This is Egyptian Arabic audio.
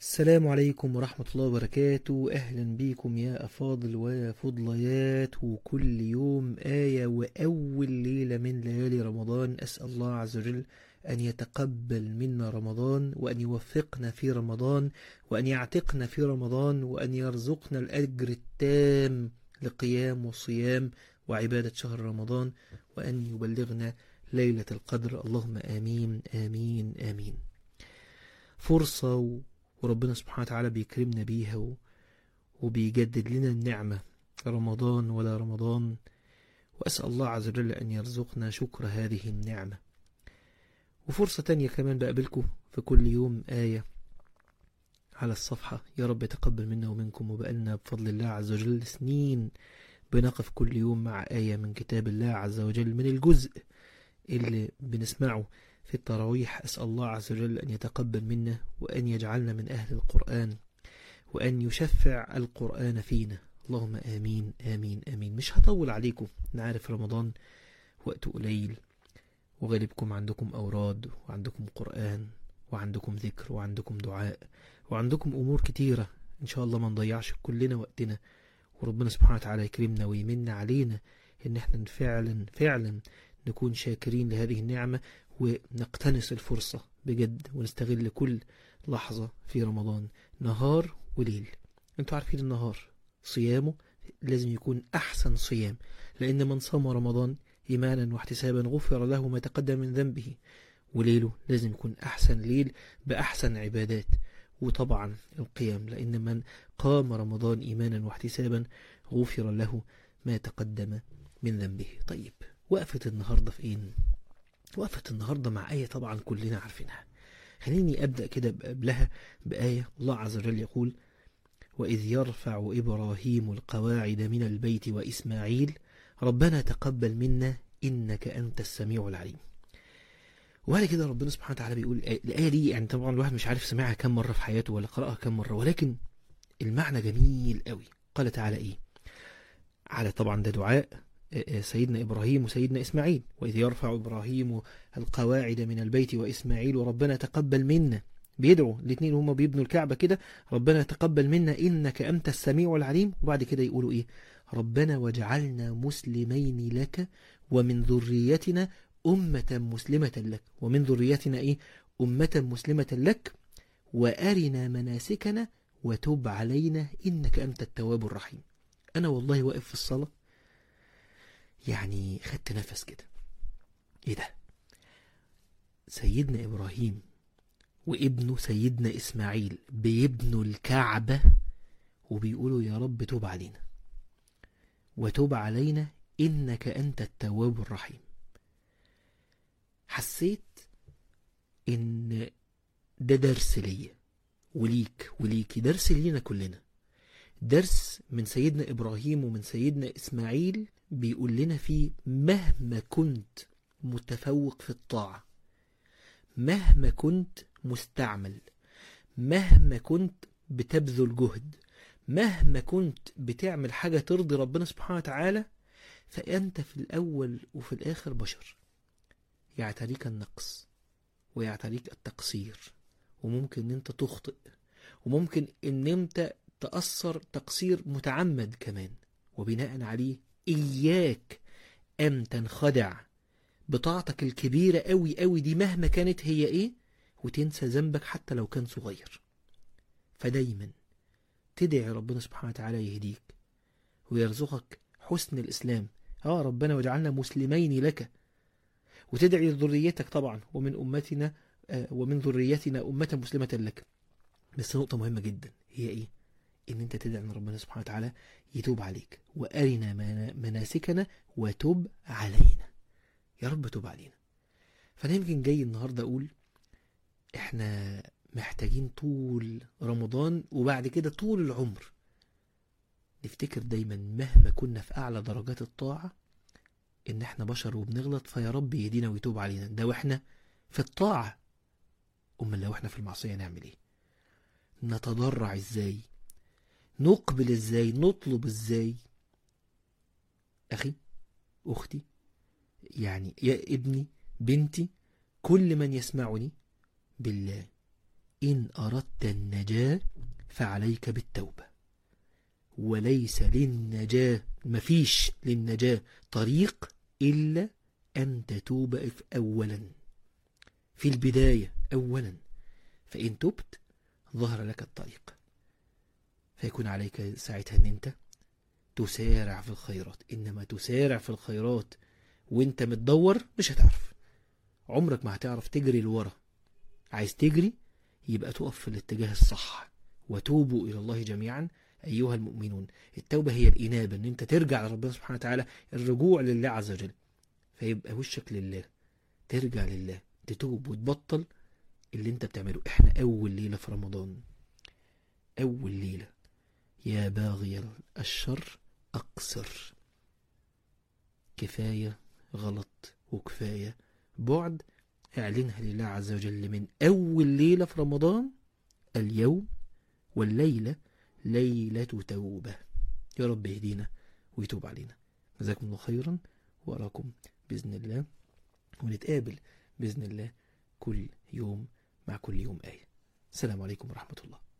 السلام عليكم ورحمة الله وبركاته أهلا بكم يا أفاضل وفضليات وكل يوم آية وأول ليلة من ليالي رمضان أسأل الله عز وجل أن يتقبل منا رمضان وأن يوفقنا في رمضان وأن يعتقنا في رمضان وأن يرزقنا الأجر التام لقيام وصيام وعبادة شهر رمضان وأن يبلغنا ليلة القدر اللهم آمين آمين آمين فرصة و... وربنا سبحانه وتعالى بيكرمنا بيها و... وبيجدد لنا النعمة رمضان ولا رمضان وأسأل الله عز وجل أن يرزقنا شكر هذه النعمة وفرصة تانية كمان بقابلكم في كل يوم آية على الصفحة يا رب يتقبل منا ومنكم وبقالنا بفضل الله عز وجل سنين بنقف كل يوم مع آية من كتاب الله عز وجل من الجزء اللي بنسمعه في التراويح أسأل الله عز وجل أن يتقبل منا وأن يجعلنا من أهل القرآن وأن يشفع القرآن فينا اللهم آمين آمين آمين مش هطول عليكم نعرف رمضان وقته قليل وغالبكم عندكم أوراد وعندكم قرآن وعندكم ذكر وعندكم دعاء وعندكم أمور كتيرة إن شاء الله ما نضيعش كلنا وقتنا وربنا سبحانه وتعالى يكرمنا ويمن علينا إن احنا فعلا فعلا نكون شاكرين لهذه النعمة ونقتنص الفرصة بجد ونستغل كل لحظة في رمضان نهار وليل انتوا عارفين النهار صيامه لازم يكون أحسن صيام لأن من صام رمضان إيمانا واحتسابا غفر له ما تقدم من ذنبه وليله لازم يكون أحسن ليل بأحسن عبادات وطبعا القيام لأن من قام رمضان إيمانا واحتسابا غفر له ما تقدم من ذنبه طيب وقفة النهاردة في إيه؟ وقفة النهاردة مع آية طبعا كلنا عارفينها خليني أبدأ كده قبلها بآية الله عز وجل يقول وإذ يرفع إبراهيم القواعد من البيت وإسماعيل ربنا تقبل منا إنك أنت السميع العليم وبعد كده ربنا سبحانه وتعالى بيقول الآية دي يعني طبعا الواحد مش عارف سمعها كم مرة في حياته ولا قرأها كم مرة ولكن المعنى جميل قوي قال تعالى إيه على طبعا ده دعاء سيدنا إبراهيم وسيدنا إسماعيل وإذ يرفع إبراهيم القواعد من البيت وإسماعيل وربنا تقبل منا بيدعوا الاثنين هما بيبنوا الكعبة كده ربنا تقبل منا إنك أنت السميع العليم وبعد كده يقولوا إيه ربنا وجعلنا مسلمين لك ومن ذريتنا أمة مسلمة لك ومن ذريتنا إيه أمة مسلمة لك وأرنا مناسكنا وتب علينا إنك أنت التواب الرحيم أنا والله واقف في الصلاة يعني خدت نفس كده ايه ده سيدنا ابراهيم وابنه سيدنا اسماعيل بيبنوا الكعبة وبيقولوا يا رب توب علينا وتوب علينا انك انت التواب الرحيم حسيت ان ده درس ليا وليك وليكي درس لينا كلنا درس من سيدنا ابراهيم ومن سيدنا اسماعيل بيقول لنا فيه مهما كنت متفوق في الطاعة مهما كنت مستعمل مهما كنت بتبذل جهد مهما كنت بتعمل حاجة ترضي ربنا سبحانه وتعالى فأنت في الأول وفي الآخر بشر يعتريك النقص ويعتريك التقصير وممكن ان انت تخطئ وممكن ان انت تأثر تقصير متعمد كمان وبناء عليه إياك أن تنخدع بطاعتك الكبيرة أوي أوي دي مهما كانت هي إيه وتنسى ذنبك حتى لو كان صغير فدايما تدعي ربنا سبحانه وتعالى يهديك ويرزقك حسن الإسلام اه ربنا وجعلنا مسلمين لك وتدعي ذريتك طبعا ومن أمتنا آه ومن ذريتنا أمة مسلمة لك بس نقطة مهمة جدا هي إيه ان انت تدعي ان ربنا سبحانه وتعالى يتوب عليك وارنا مناسكنا وتب علينا يا رب تب علينا فانا يمكن جاي النهارده اقول احنا محتاجين طول رمضان وبعد كده طول العمر نفتكر دايما مهما كنا في اعلى درجات الطاعه ان احنا بشر وبنغلط فيا رب يهدينا ويتوب علينا ده واحنا في الطاعه امال لو احنا في المعصيه نعمل ايه نتضرع ازاي نقبل ازاي نطلب ازاي اخي اختي يعني يا ابني بنتي كل من يسمعني بالله إن أردت النجاة فعليك بالتوبة وليس للنجاة مفيش للنجاة طريق إلا أن تتوب أولا في البداية أولا فإن تبت ظهر لك الطريق فيكون عليك ساعتها أن أنت تسارع في الخيرات إنما تسارع في الخيرات وانت متدور مش هتعرف عمرك ما هتعرف تجري لورا عايز تجري يبقى تقف في الاتجاه الصح وتوبوا إلى الله جميعا أيها المؤمنون التوبة هي الإنابة أن أنت ترجع لربنا سبحانه وتعالى الرجوع لله عز وجل فيبقى وشك لله ترجع لله تتوب وتبطل اللي انت بتعمله احنا أول ليلة في رمضان أول ليلة يا باغي الشر أقصر كفاية غلط وكفاية بعد اعلنها لله عز وجل من أول ليلة في رمضان اليوم والليلة ليلة توبة يا رب يهدينا ويتوب علينا جزاكم الله خيرا وأراكم بإذن الله ونتقابل بإذن الله كل يوم مع كل يوم آية السلام عليكم ورحمة الله